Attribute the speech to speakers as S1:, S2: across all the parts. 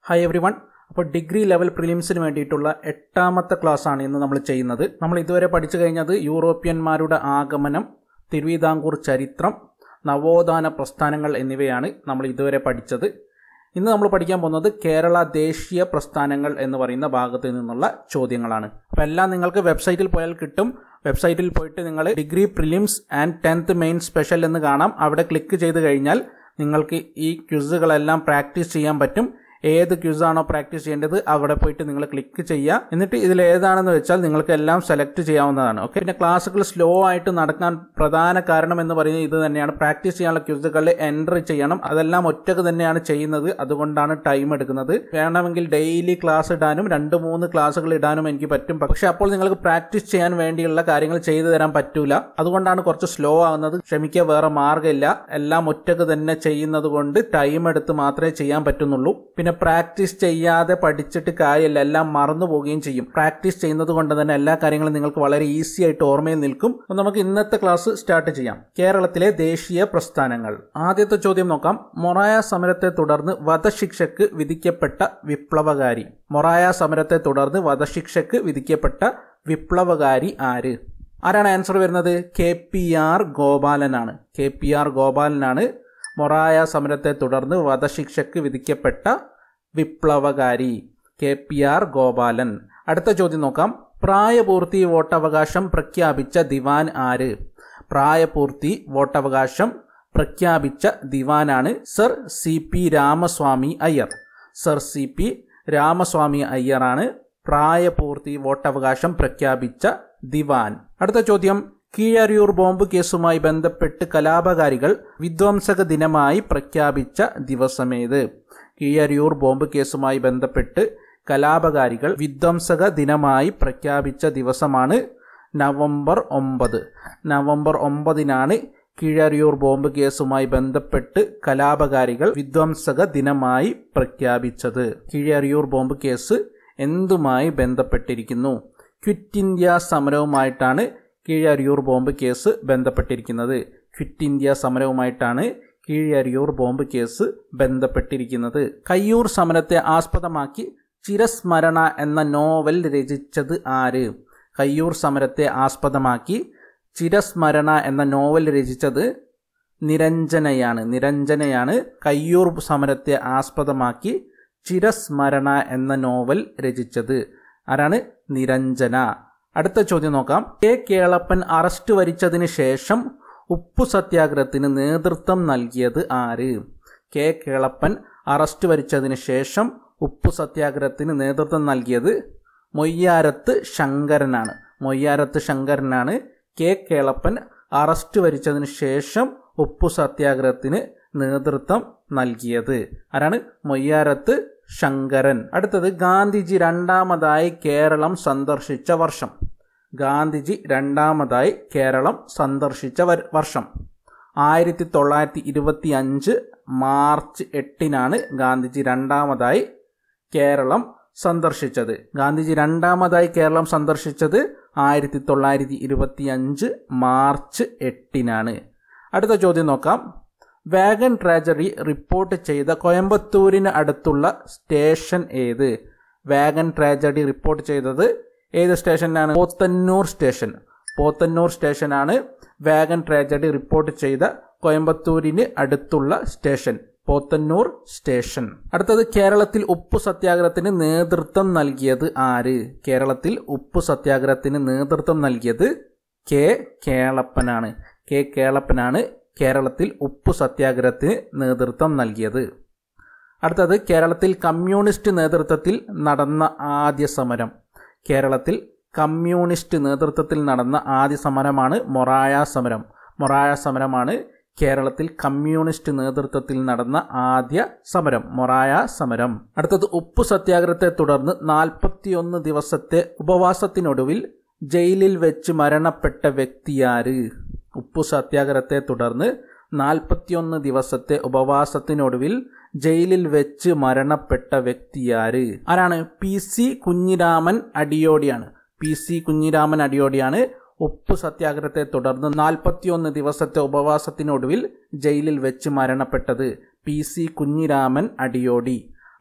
S1: hi everyone അപ്പോൾ degree level പ്രിലിംസിന് വേണ്ടിയിട്ടുള്ള എട്ടാമത്തെ ക്ലാസ് ആണ് ഇന്ന് നമ്മൾ ചെയ്യുന്നത് നമ്മൾ ഇതുവരെ പഠിച്ചു കഴിഞ്ഞത് യൂറോപ്യന്മാരുടെ ആഗമനം തിരുവിതാംകൂർ ചരിത്രം നവോത്ഥാന പ്രസ്ഥാനങ്ങൾ എന്നിവയാണ് നമ്മൾ ഇതുവരെ പഠിച്ചത് ഇന്ന് നമ്മൾ പഠിക്കാൻ പോകുന്നത് കേരള ദേശീയ പ്രസ്ഥാനങ്ങൾ എന്ന് പറയുന്ന ഭാഗത്ത് നിന്നുള്ള ചോദ്യങ്ങളാണ് അപ്പോൾ എല്ലാം നിങ്ങൾക്ക് വെബ്സൈറ്റിൽ പോയാൽ കിട്ടും വെബ്സൈറ്റിൽ പോയിട്ട് നിങ്ങൾ degree prelims and tenth main special എന്ന് കാണാം അവിടെ ക്ലിക്ക് ചെയ്ത് കഴിഞ്ഞാൽ നിങ്ങൾക്ക് ഈ ക്വിസുകളെല്ലാം പ്രാക്ടീസ് ചെയ്യാൻ പറ്റും ഏത് ക്വിസാണോ പ്രാക്ടീസ് ചെയ്യേണ്ടത് അവിടെ പോയിട്ട് നിങ്ങൾ ക്ലിക്ക് ചെയ്യുക എന്നിട്ട് ഇതിൽ ഏതാണെന്ന് വെച്ചാൽ നിങ്ങൾക്ക് എല്ലാം സെലക്ട് ചെയ്യാവുന്നതാണ് ഓക്കെ പിന്നെ ക്ലാസ്സുകൾ സ്ലോ ആയിട്ട് നടക്കാൻ പ്രധാന കാരണം എന്ന് പറയുന്നത് ഇത് തന്നെയാണ് പ്രാക്ടീസ് ചെയ്യാനുള്ള ക്വിസുകളിൽ എൻട്രി ചെയ്യണം അതെല്ലാം ഒറ്റക്ക് തന്നെയാണ് ചെയ്യുന്നത് അതുകൊണ്ടാണ് ടൈം എടുക്കുന്നത് വേണമെങ്കിൽ ഡെയിലി ക്ലാസ് ഇടാനും രണ്ട് മൂന്ന് ക്ലാസ്സുകൾ ഇടാനും എനിക്ക് പറ്റും പക്ഷെ അപ്പോൾ നിങ്ങൾക്ക് പ്രാക്ടീസ് ചെയ്യാൻ വേണ്ടിയുള്ള കാര്യങ്ങൾ ചെയ്തു തരാൻ പറ്റൂല അതുകൊണ്ടാണ് കുറച്ച് സ്ലോ ആവുന്നത് ക്ഷമിക്കുക വേറെ മാർഗ്ഗമില്ല എല്ലാം ഒറ്റക്ക് തന്നെ ചെയ്യുന്നത് കൊണ്ട് ടൈം എടുത്ത് മാത്രമേ ചെയ്യാൻ പറ്റുന്നുള്ളൂ പിന്നെ പ്രാക്ടീസ് ചെയ്യാതെ പഠിച്ചിട്ട് കാര്യമില്ല എല്ലാം മറന്നു പോവുകയും ചെയ്യും പ്രാക്ടീസ് ചെയ്യുന്നത് കൊണ്ട് തന്നെ എല്ലാ കാര്യങ്ങളും നിങ്ങൾക്ക് വളരെ ഈസി ആയിട്ട് ഓർമ്മയിൽ നിൽക്കും അപ്പോൾ നമുക്ക് ഇന്നത്തെ ക്ലാസ് സ്റ്റാർട്ട് ചെയ്യാം കേരളത്തിലെ ദേശീയ പ്രസ്ഥാനങ്ങൾ ആദ്യത്തെ ചോദ്യം നോക്കാം മൊറായ സമരത്തെ തുടർന്ന് വധശിക്ഷക്ക് വിധിക്കപ്പെട്ട വിപ്ലവകാരി മൊറായ സമരത്തെ തുടർന്ന് വധശിക്ഷക്ക് വിധിക്കപ്പെട്ട വിപ്ലവകാരി ആര് ആരാണ് ആൻസർ വരുന്നത് കെ പി ആർ ഗോപാലനാണ് കെ പി ആർ ഗോപാലനാണ് മൊറായ സമരത്തെ തുടർന്ന് വധശിക്ഷക്ക് വിധിക്കപ്പെട്ട വിപ്ലവകാരി കെ പി ആർ ഗോപാലൻ അടുത്ത ചോദ്യം നോക്കാം പ്രായപൂർത്തി വോട്ടവകാശം പ്രഖ്യാപിച്ച ദിവാൻ ആര് പ്രായപൂർത്തി വോട്ടവകാശം പ്രഖ്യാപിച്ച ദിവാനാണ് sir C P Ramaswamy Iyer sir C P Ramaswamy അയ്യറാണ് പ്രായപൂർത്തി വോട്ടവകാശം പ്രഖ്യാപിച്ച ദിവാൻ അടുത്ത ചോദ്യം കീഴരിയൂർ ബോംബ് കേസുമായി ബന്ധപ്പെട്ട് കലാപകാരികൾ വിധ്വംസക ദിനമായി പ്രഖ്യാപിച്ച ദിവസമേത് കീഴരിയൂർ ബോംബ് കേസുമായി ബന്ധപ്പെട്ട് കലാപകാരികൾ വിധ്വംസക ദിനമായി പ്രഖ്യാപിച്ച ദിവസമാണ് നവംബർ ഒമ്പത് നവംബർ ഒമ്പതിനാണ് കീഴരിയൂർ ബോംബ് കേസുമായി ബന്ധപ്പെട്ട് കലാപകാരികൾ വിധ്വംസക ദിനമായി പ്രഖ്യാപിച്ചത് കീഴരിയൂർ ബോംബ് കേസ് എന്തുമായി ബന്ധപ്പെട്ടിരിക്കുന്നു ക്വിറ്റ് ഇന്ത്യ സമരവുമായിട്ടാണ് കീഴരിയൂർ ബോംബ് കേസ് ബന്ധപ്പെട്ടിരിക്കുന്നത് ക്വിറ്റ് ഇന്ത്യ സമരവുമായിട്ടാണ് കീഴരിയൂർ ബോംബ് കേസ് ബന്ധപ്പെട്ടിരിക്കുന്നത് കയ്യൂർ സമരത്തെ ആസ്പദമാക്കി ചിരസ്മരണ എന്ന നോവൽ രചിച്ചത് ആര് കയ്യൂർ സമരത്തെ ആസ്പദമാക്കി ചിരസ്മരണ എന്ന നോവൽ രചിച്ചത് നിരഞ്ജനയാണ് നിരഞ്ജനയാണ് കയ്യൂർ സമരത്തെ ആസ്പദമാക്കി ചിരസ്മരണ എന്ന നോവൽ രചിച്ചത് ആരാണ് നിരഞ്ജന അടുത്ത ചോദ്യം നോക്കാം കെ കേളപ്പൻ അറസ്റ്റ് വരിച്ചതിന് ശേഷം ഉപ്പു സത്യാഗ്രഹത്തിന് നേതൃത്വം നൽകിയത് ആര് കെ കേളപ്പൻ അറസ്റ്റ് വരിച്ചതിന് ശേഷം ഉപ്പു സത്യാഗ്രഹത്തിന് നേതൃത്വം നൽകിയത് മൊയ്യാരത്ത് ശങ്കരനാണ് മൊയ്യാരത്ത് ശങ്കരനാണ് കെ കേളപ്പൻ അറസ്റ്റ് വരിച്ചതിന് ശേഷം ഉപ്പു സത്യാഗ്രഹത്തിന് നേതൃത്വം നൽകിയത് ആരാണ് മൊയ്യാരത്ത് ശങ്കരൻ അടുത്തത് ഗാന്ധിജി രണ്ടാമതായി കേരളം സന്ദർശിച്ച വർഷം ഗാന്ധിജി രണ്ടാമതായി കേരളം സന്ദർശിച്ച വർഷം ആയിരത്തി തൊള്ളായിരത്തി ഇരുപത്തി അഞ്ച് മാർച്ച് എട്ടിനാണ് ഗാന്ധിജി രണ്ടാമതായി കേരളം സന്ദർശിച്ചത് ഗാന്ധിജി രണ്ടാമതായി കേരളം സന്ദർശിച്ചത് ആയിരത്തി തൊള്ളായിരത്തി ഇരുപത്തി അഞ്ച് മാർച്ച് എട്ടിനാണ് അടുത്ത ചോദ്യം നോക്കാം വാഗൺ ട്രാജഡി റിപ്പോർട്ട് ചെയ്ത കോയമ്പത്തൂരിന് അടുത്തുള്ള സ്റ്റേഷൻ ഏത് വാഗൺ ട്രാജഡി റിപ്പോർട്ട് ചെയ്തത് ഏത് സ്റ്റേഷനാണ് പോത്തന്നൂർ സ്റ്റേഷൻ പോത്തന്നൂർ സ്റ്റേഷനാണ് വാഗൺ ട്രാജഡി റിപ്പോർട്ട് ചെയ്ത കോയമ്പത്തൂരിന് അടുത്തുള്ള സ്റ്റേഷൻ പോത്തന്നൂർ സ്റ്റേഷൻ അടുത്തത് കേരളത്തിൽ ഉപ്പു സത്യാഗ്രഹത്തിന് നേതൃത്വം നൽകിയത് ആര് കേരളത്തിൽ ഉപ്പു സത്യാഗ്രഹത്തിന് നേതൃത്വം നൽകിയത് കെ കേളപ്പനാണ് കെ കേളപ്പനാണ് കേരളത്തിൽ ഉപ്പു സത്യാഗ്രഹത്തിന് നേതൃത്വം നൽകിയത് അടുത്തത് കേരളത്തിൽ കമ്മ്യൂണിസ്റ്റ് നേതൃത്വത്തിൽ നടന്ന ആദ്യ സമരം കേരളത്തിൽ കമ്മ്യൂണിസ്റ്റ് നേതൃത്വത്തിൽ നടന്ന ആദ്യ സമരമാണ് മൊറായ സമരം മൊറായ സമരമാണ് കേരളത്തിൽ കമ്മ്യൂണിസ്റ്റ് നേതൃത്വത്തിൽ നടന്ന ആദ്യ സമരം മൊറായ സമരം അടുത്തത് ഉപ്പു സത്യാഗ്രഹത്തെ തുടർന്ന് നാൽപ്പത്തിയൊന്ന് ദിവസത്തെ ഉപവാസത്തിനൊടുവിൽ ജയിലിൽ വെച്ച് മരണപ്പെട്ട വ്യക്തിയാര് ഉപ്പു സത്യാഗ്രഹത്തെ തുടർന്ന് നാൽപ്പത്തിയൊന്ന് ദിവസത്തെ ഉപവാസത്തിനൊടുവിൽ ജയിലിൽ വെച്ച് മരണപ്പെട്ട വ്യക്തിയാര് ആരാണ് പി സി കുഞ്ഞിരാമൻ അടിയോടിയാണ് പി സി കുഞ്ഞിരാമൻ അടിയോടിയാണ് ഉപ്പ് സത്യാഗ്രഹത്തെ തുടർന്ന് നാൽപ്പത്തിയൊന്ന് ദിവസത്തെ ഉപവാസത്തിനൊടുവിൽ ജയിലിൽ വെച്ച് മരണപ്പെട്ടത് പി സി കുഞ്ഞിരാമൻ അടിയോടി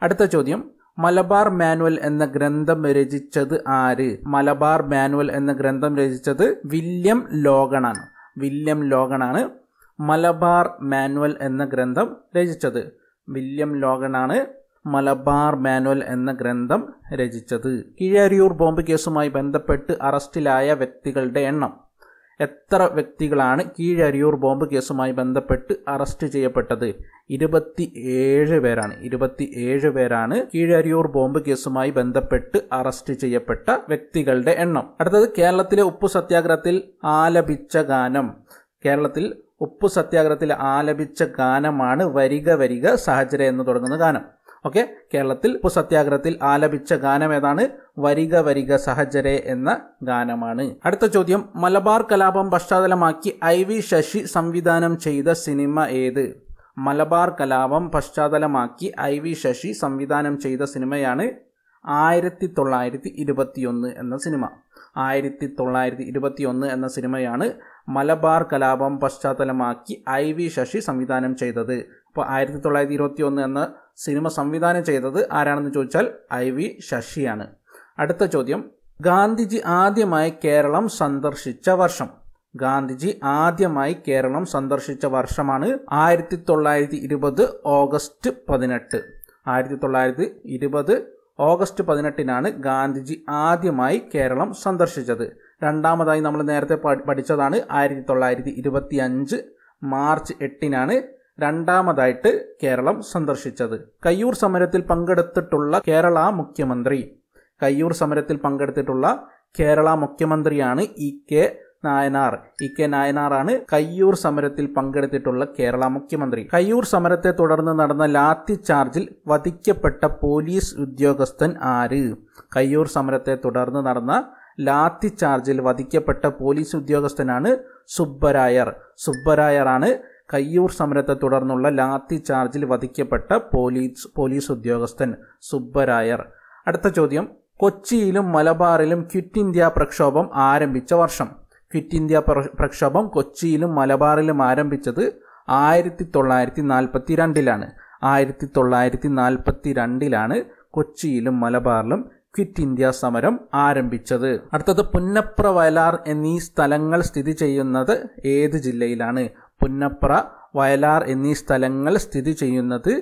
S1: അടുത്ത ചോദ്യം മലബാർ മാനുവൽ എന്ന ഗ്രന്ഥം രചിച്ചത് ആര് മലബാർ മാനുവൽ എന്ന ഗ്രന്ഥം രചിച്ചത് വില്യം ലോഗണാണ് വില്യം ലോഗണാണ് മലബാർ മാനുവൽ എന്ന ഗ്രന്ഥം രചിച്ചത് വില്യം ലോഗണാണ് മലബാർ മാനുവൽ എന്ന ഗ്രന്ഥം രചിച്ചത് കീഴരിയൂർ ബോംബ് കേസുമായി ബന്ധപ്പെട്ട് അറസ്റ്റിലായ വ്യക്തികളുടെ എണ്ണം എത്ര വ്യക്തികളാണ് കീഴരിയൂർ ബോംബ് കേസുമായി ബന്ധപ്പെട്ട് അറസ്റ്റ് ചെയ്യപ്പെട്ടത് ഇരുപത്തി ഏഴ് പേരാണ് ഇരുപത്തി ഏഴ് പേരാണ് കീഴരിയൂർ ബോംബ് കേസുമായി ബന്ധപ്പെട്ട് അറസ്റ്റ് ചെയ്യപ്പെട്ട വ്യക്തികളുടെ എണ്ണം അടുത്തത് കേരളത്തിലെ ഉപ്പു സത്യാഗ്രഹത്തിൽ ആലപിച്ച ഗാനം കേരളത്തിൽ ഉപ്പു സത്യാഗ്രഹത്തിൽ ആലപിച്ച ഗാനമാണ് വരിക വരിക സാഹചര്യ എന്ന് തുടങ്ങുന്ന ഗാനം ഓക്കെ കേരളത്തിൽ ഉപ്പു സത്യാഗ്രഹത്തിൽ ആലപിച്ച ഗാനം ഏതാണ് വരിക വരിക സഹജരെ എന്ന ഗാനമാണ് അടുത്ത ചോദ്യം മലബാർ കലാപം പശ്ചാത്തലമാക്കി ഐ വി ശശി സംവിധാനം ചെയ്ത സിനിമ ഏത് മലബാർ കലാപം പശ്ചാത്തലമാക്കി ഐ വി ശശി സംവിധാനം ചെയ്ത സിനിമയാണ് ആയിരത്തി തൊള്ളായിരത്തി ഇരുപത്തിയൊന്ന് എന്ന സിനിമ ആയിരത്തി തൊള്ളായിരത്തി ഇരുപത്തിയൊന്ന് എന്ന സിനിമയാണ് മലബാർ കലാപം പശ്ചാത്തലമാക്കി ഐ വി ശശി സംവിധാനം ചെയ്തത് അപ്പോൾ ആയിരത്തി തൊള്ളായിരത്തി ഇരുപത്തി ഒന്ന് എന്ന സിനിമ സംവിധാനം ചെയ്തത് ആരാണെന്ന് ചോദിച്ചാൽ ഐ വി ശശിയാണ് അടുത്ത ചോദ്യം ഗാന്ധിജി ആദ്യമായി കേരളം സന്ദർശിച്ച വർഷം ഗാന്ധിജി ആദ്യമായി കേരളം സന്ദർശിച്ച വർഷമാണ് ആയിരത്തി തൊള്ളായിരത്തി ഇരുപത് ഓഗസ്റ്റ് പതിനെട്ട് ആയിരത്തി തൊള്ളായിരത്തി ഇരുപത് ഓഗസ്റ്റ് പതിനെട്ടിനാണ് ഗാന്ധിജി ആദ്യമായി കേരളം സന്ദർശിച്ചത് രണ്ടാമതായി നമ്മൾ നേരത്തെ പഠി- പഠിച്ചതാണ് ആയിരത്തി തൊള്ളായിരത്തി ഇരുപത്തി അഞ്ച് മാർച്ച് എട്ടിനാണ് രണ്ടാമതായിട്ട് കേരളം സന്ദർശിച്ചത് കയ്യൂർ സമരത്തിൽ പങ്കെടുത്തിട്ടുള്ള കേരള മുഖ്യമന്ത്രി കയ്യൂർ സമരത്തിൽ പങ്കെടുത്തിട്ടുള്ള കേരള മുഖ്യമന്ത്രിയാണ് E K Nayanar E K നായനാറാണ് കയ്യൂർ സമരത്തിൽ പങ്കെടുത്തിട്ടുള്ള കേരള മുഖ്യമന്ത്രി കയ്യൂർ സമരത്തെ തുടർന്ന് നടന്ന ലാത്തി ചാർജിൽ വധിക്കപ്പെട്ട പോലീസ് ഉദ്യോഗസ്ഥൻ ആര് കയ്യൂർ സമരത്തെ തുടർന്ന് നടന്ന ലാത്തി ചാർജിൽ വധിക്കപ്പെട്ട പോലീസ് ഉദ്യോഗസ്ഥനാണ് സുബ്ബരായർ സുബ്ബരായറാണ് കയ്യൂർ സമരത്തെ തുടർന്നുള്ള ലാത്തി ചാർജിൽ വധിക്കപ്പെട്ട പോലീസ് പോലീസ് ഉദ്യോഗസ്ഥൻ സുബ്ബരായർ അടുത്ത ചോദ്യം കൊച്ചിയിലും മലബാറിലും ക്വിറ്റ് ഇന്ത്യ പ്രക്ഷോഭം ആരംഭിച്ച വർഷം ക്വിറ്റ് ഇന്ത്യ പ്ര- പ്രക്ഷോഭം കൊച്ചിയിലും മലബാറിലും ആരംഭിച്ചത് ആയിരത്തി തൊള്ളായിരത്തി നാൽപ്പത്തി രണ്ടിലാണ് ആയിരത്തി തൊള്ളായിരത്തി നാൽപ്പത്തി രണ്ടിലാണ് കൊച്ചിയിലും മലബാറിലും ക്വിറ്റ് ഇന്ത്യ സമരം ആരംഭിച്ചത് അടുത്തത് പുന്നപ്ര വയലാർ എന്നീ സ്ഥലങ്ങൾ സ്ഥിതി ചെയ്യുന്നത് ഏത് ജില്ലയിലാണ് പുന്നപ്ര വയലാർ എന്നീ സ്ഥലങ്ങൾ സ്ഥിതി ചെയ്യുന്നത്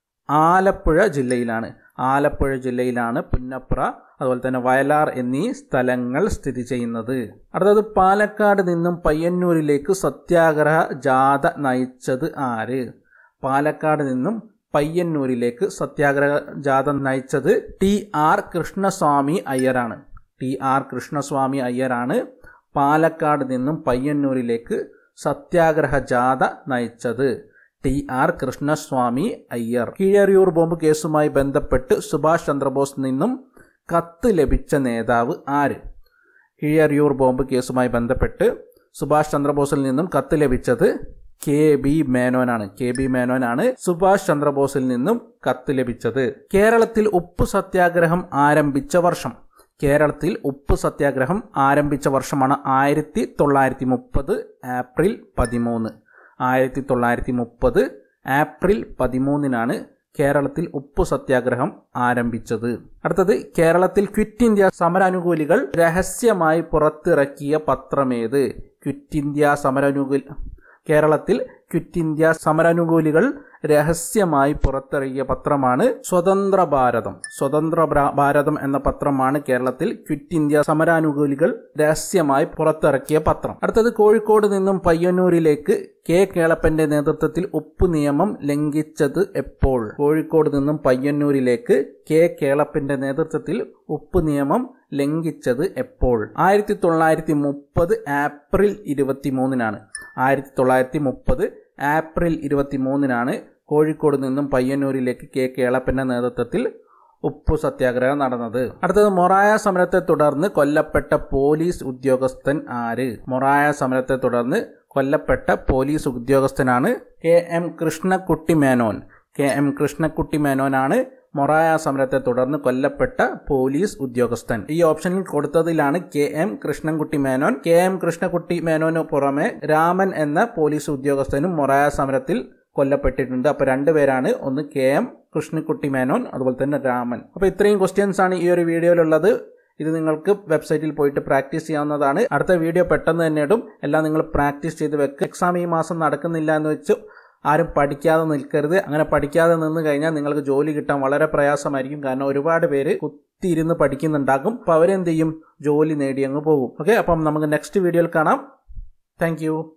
S1: ആലപ്പുഴ ജില്ലയിലാണ് ആലപ്പുഴ ജില്ലയിലാണ് പുന്നപ്ര അതുപോലെ തന്നെ വയലാർ എന്നീ സ്ഥലങ്ങൾ സ്ഥിതി ചെയ്യുന്നത് അടുത്തത് പാലക്കാട് നിന്നും പയ്യന്നൂരിലേക്ക് സത്യാഗ്രഹ ജാഥ നയിച്ചത് ആര് പാലക്കാട് നിന്നും പയ്യന്നൂരിലേക്ക് സത്യാഗ്രഹ ജാഥ നയിച്ചത് ടി ആർ കൃഷ്ണസ്വാമി അയ്യരാണ് ടി ആർ കൃഷ്ണസ്വാമി അയ്യരാണ് പാലക്കാട് നിന്നും പയ്യന്നൂരിലേക്ക് സത്യാഗ്രഹ ജാഥ നയിച്ചത് T R Krishnaswamy Iyer Keezhariyur bomb കേസുമായി ബന്ധപ്പെട്ട് സുഭാഷ് ചന്ദ്രബോസ് നിന്നും കത്ത് ലഭിച്ച നേതാവ് ആര് കീഴരിയൂർ ബോംബ് കേസുമായി ബന്ധപ്പെട്ട് സുഭാഷ് ചന്ദ്രബോസിൽ നിന്നും കത്ത് ലഭിച്ചത് കെ ബി മേനോനാണ് കെ ബി മേനോനാണ് സുഭാഷ് ചന്ദ്രബോസിൽ നിന്നും കത്ത് ലഭിച്ചത് കേരളത്തിൽ ഉപ്പ് സത്യാഗ്രഹം ആരംഭിച്ച വർഷം കേരളത്തിൽ ഉപ്പ് സത്യാഗ്രഹം ആരംഭിച്ച വർഷമാണ് ആയിരത്തി തൊള്ളായിരത്തി മുപ്പത് ഏപ്രിൽ പതിമൂന്ന് ആയിരത്തി തൊള്ളായിരത്തി മുപ്പത് ഏപ്രിൽ പതിമൂന്നിനാണ് കേരളത്തിൽ ഉപ്പു സത്യാഗ്രഹം ആരംഭിച്ചത് അടുത്തത് കേരളത്തിൽ ക്വിറ്റ് ഇന്ത്യ സമരാനുകൂലികൾ രഹസ്യമായി പുറത്തിറക്കിയ പത്രമേത് ക്വിറ്റ് ഇന്ത്യ സമരാനുകൂലി കേരളത്തിൽ ക്വിറ്റ് ഇന്ത്യ സമരാനുകൂലികൾ രഹസ്യമായി പുറത്തിറക്കിയ പത്രമാണ് സ്വതന്ത്ര ഭാരതം സ്വതന്ത്ര ഭ്ര- ഭാരതം എന്ന പത്രമാണ് കേരളത്തിൽ ക്വിറ്റ് ഇന്ത്യ സമരാനുകൂലികൾ രഹസ്യമായി പുറത്തിറക്കിയ പത്രം അടുത്തത് കോഴിക്കോട് നിന്നും പയ്യന്നൂരിലേക്ക് കെ കേളപ്പന്റെ നേതൃത്വത്തിൽ ഉപ്പ് നിയമം ലംഘിച്ചത് എപ്പോൾ കോഴിക്കോട് നിന്നും പയ്യന്നൂരിലേക്ക് കെ കേളപ്പന്റെ നേതൃത്വത്തിൽ ഉപ്പ് നിയമം ലംഘിച്ചത് എപ്പോൾ ആയിരത്തി തൊള്ളായിരത്തി മുപ്പത് ഏപ്രിൽ ഇരുപത്തി മൂന്നിനാണ് ആയിരത്തി തൊള്ളായിരത്തി മുപ്പത് ഏപ്രിൽ ഇരുപത്തി മൂന്നിനാണ് കോഴിക്കോട് നിന്നും പയ്യന്നൂരിലേക്ക് കെ കേളപ്പന്റെ നേതൃത്വത്തിൽ ഉപ്പു സത്യാഗ്രഹം നടന്നത് അടുത്തത് മൊറായ സമരത്തെ തുടർന്ന് കൊല്ലപ്പെട്ട പോലീസ് ഉദ്യോഗസ്ഥൻ ആര് മൊറായ സമരത്തെ തുടർന്ന് കൊല്ലപ്പെട്ട പോലീസ് ഉദ്യോഗസ്ഥനാണ് K M Krishnakutty Menon K M കൃഷ്ണക്കുട്ടി മേനോനാണ് മൊറായ സമരത്തെ തുടർന്ന് കൊല്ലപ്പെട്ട പോലീസ് ഉദ്യോഗസ്ഥൻ ഈ ഓപ്ഷനിൽ കൊടുത്തതിലാണ് K M Krishnankutty Menon K M Krishnakutty മേനോന് പുറമെ രാമൻ എന്ന പോലീസ് ഉദ്യോഗസ്ഥനും മൊറായ സമരത്തിൽ കൊല്ലപ്പെട്ടിട്ടുണ്ട് അപ്പോൾ രണ്ടുപേരാണ് ഒന്ന് കെ എം കൃഷ്ണക്കുട്ടി മേനോൻ അതുപോലെ തന്നെ രാമൻ അപ്പോൾ ഇത്രയും ക്വസ്റ്റ്യൻസ് ആണ് ഈ ഒരു വീഡിയോയിലുള്ളത് ഇത് നിങ്ങൾക്ക് വെബ്സൈറ്റിൽ പോയിട്ട് പ്രാക്ടീസ് ചെയ്യാവുന്നതാണ് അടുത്ത വീഡിയോ പെട്ടെന്ന് തന്നെ ഇടും എല്ലാം നിങ്ങൾ പ്രാക്ടീസ് ചെയ്ത് വെക്കുക എക്സാം ഈ മാസം നടക്കുന്നില്ല എന്ന് വെച്ച് ആരും പഠിക്കാതെ നിൽക്കരുത് അങ്ങനെ പഠിക്കാതെ നിന്ന് കഴിഞ്ഞാൽ നിങ്ങൾക്ക് ജോലി കിട്ടാൻ വളരെ പ്രയാസമായിരിക്കും കാരണം ഒരുപാട് പേര് കുത്തിയിരുന്ന് പഠിക്കുന്നുണ്ടാകും അപ്പോൾ അവരെന്ത് ചെയ്യും ജോലി നേടി അങ്ങ് പോകും ഓക്കെ അപ്പം നമുക്ക് നെക്സ്റ്റ് വീഡിയോയിൽ കാണാം താങ്ക്